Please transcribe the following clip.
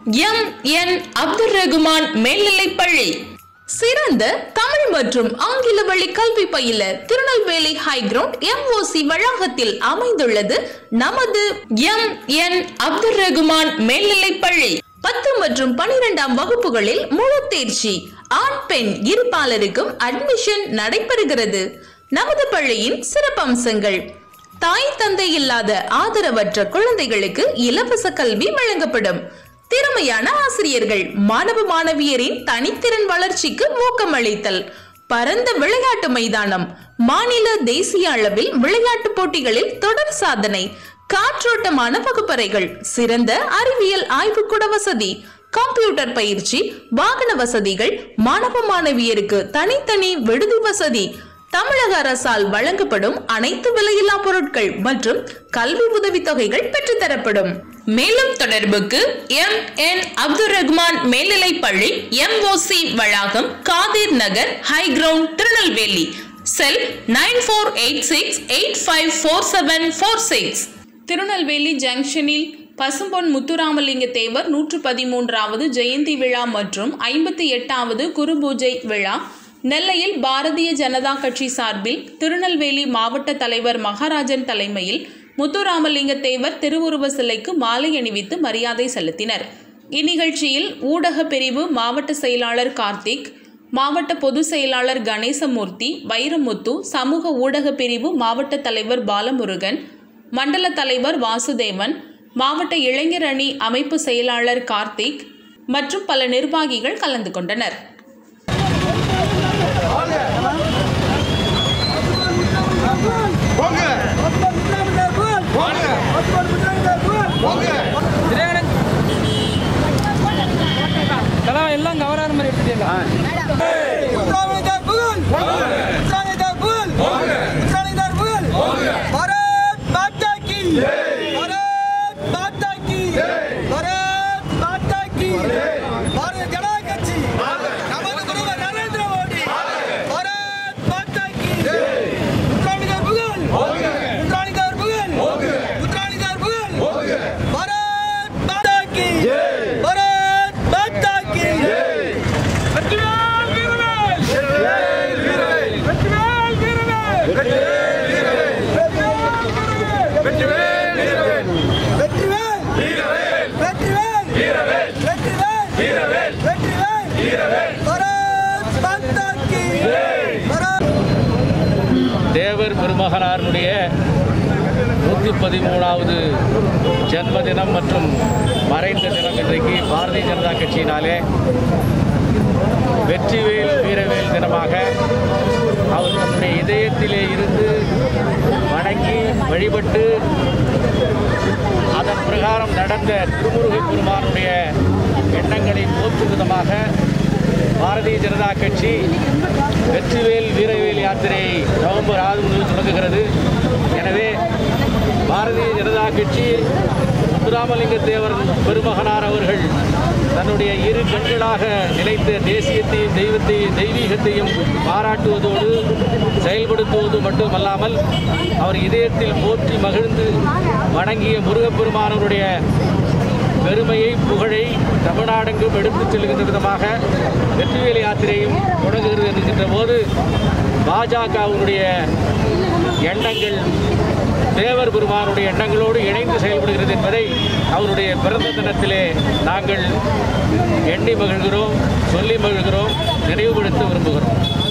M N Abdul Rahman மேல்நிலைப்பள்ளி சிறந்த தமிழ் மற்றும் ஆங்கில வழி கல்வி பயில திருநெல்வேலி ஹைகிரவுண்ட் எம்ஓசி வளாகத்தில் அமைந்துள்ளது நமது எம் என் அப்துல் ரகுமான் மேல்நிலைப்பள்ளி பத்து மற்றும் பனிரெண்டாம் வகுப்புகளில் முழு தேர்ச்சி ஆண் பெண் இருபாலருக்கும் அட்மிஷன் நடைபெறுகிறது நமது பள்ளியின் சிறப்பம்சங்கள் தாய் தந்தை இல்லாத ஆதரவற்ற குழந்தைகளுக்கு இலவச கல்வி வழங்கப்படும் திறமையான ஆசிரியர்கள் மாணவ மாணவியரின் தனித்திறன் வளர்ச்சிக்கு ஊக்கமளித்தல் பரந்த விளையாட்டு மைதானம் மாநில தேசிய அளவில் விளையாட்டு போட்டிகளில் தொடர் சாதனை காற்றோட்டமான வகுப்பறைகள் சிறந்த அறிவியல் ஆய்வுக்கூட வசதி கம்ப்யூட்டர் பயிற்சி வாகன வசதிகள் மாணவ மாணவியருக்கு தனித்தனி விடுதி வசதி தமிழக அரசால் வழங்கப்படும் அனைத்து விலையில்லா பொருட்கள் மற்றும் கல்வி உதவித்தொகைகள் பெற்றுத்தரப்படும் மேலும் தொடர்புக்கு எம் என் அப்துல் ரஹ்மான் மேல்நிலைப் பள்ளி எம்ஓசி வளாகம் Kadhir Nagar high ground Tirunelveli cell nine four eight six eight five four seven four six Tirunelveli ஜங்ஷனில் பசும்பொன் முத்துராமலிங்க தேவர் நூற்று பதிமூன்றாவது ஜெயந்தி விழா மற்றும் ஐம்பத்தி எட்டாவது குருபூஜை விழா நெல்லையில் பாரதிய ஜனதா கட்சி சார்பில் திருநெல்வேலி மாவட்ட தலைவர் மகாராஜன் தலைமையில் முத்துராமலிங்க தேவர் திருவுருவ சிலைக்கு மாலை அணிவித்து மரியாதை செலுத்தினர் இந்நிகழ்ச்சியில் ஊடக பிரிவு மாவட்ட செயலாளர் கார்த்திக் மாவட்ட பொதுச் செயலாளர் கணேசமூர்த்தி வைரமுத்து சமூக ஊடக பிரிவு மாவட்ட தலைவர் பாலமுருகன் மண்டல தலைவர் வாசுதேவன் மாவட்ட இளைஞர் அணி அமைப்பு செயலாளர் கார்த்திக் மற்றும் பல நிர்வாகிகள் கலந்து கொண்டனர் போங்க போங்க போங்க இதெல்லாம் எல்லாம் கவரான மாதிரி எடுத்துட்டீங்களா भारत माता की भारत माता की भारत माता की भारत जनता கட்சி நமது பிரதமர் நரேந்திர மோடி பாரத் மாதா கி உத்ராணிதார் புகழ் உத்ராணிதார் புகழ் உத்ராணிதார் புகழ் பாரத் மாதா கி பாரத் மாதா கி வெற்றிவேல் வீரவேல் வெற்றிவேல் வீரவேல் வெற்றிவேல் வீரவேல் வெற்றிவேல் வீரவேல் வெற்றிவேல் வீரவேல் வெற்றிவேல் வீரவேல் பாரத் மாதா கி பாரத் தேவர் பெருமகனாருடைய நூற்றி பதிமூணாவது ஜன்மதினம் மற்றும் மறைந்த தினம் இன்றைக்கு பாரதிய ஜனதா கட்சியினாலே வெற்றிவேல் வீரவேல் தினமாக அவர் தன்னுடைய இதயத்திலே இருந்து வணங்கி வழிபட்டு அதன் பிரகாரம் நடந்த திருமுருக பெருமானுடைய எண்ணங்களை போற்றும் விதமாக பாரதிய ஜனதா கட்சி வெற்றிவேல் வீரவேல் யாத்திரையை நவம்பர் ஆறு முதல் தொடங்குகிறது எனவே பாரதிய ஜனதா கட்சி முத்துராமலிங்க தேவர் பெருமகனார் அவர்கள் தன்னுடைய இரு கண்களாக நிலைத்த தேசியத்தையும் தெய்வத்தையும் தெய்வீகத்தையும் பாராட்டுவதோடு செயல்படுத்துவது மட்டுமல்லாமல் அவர் இதயத்தில் போற்றி மகிழ்ந்து வணங்கிய முருகப்பெருமானவருடைய பெருமையை புகழை தமிழ்நாடெங்கும் எடுத்துச் செல்கின்ற விதமாக வெற்றிவேல் யாத்திரையும் தொடங்குகிறது என்கின்ற போது பாஜகவினுடைய எண்ணங்கள் தேவர் பெருமானுடைய எண்ணங்களோடு இணைந்து செயல்படுகிறது என்பதை அவருடைய பிறந்த தினத்திலே நாங்கள் எண்ணி மகிழ்கிறோம் சொல்லி மகிழ்கிறோம் நினைவுபடுத்த விரும்புகிறோம்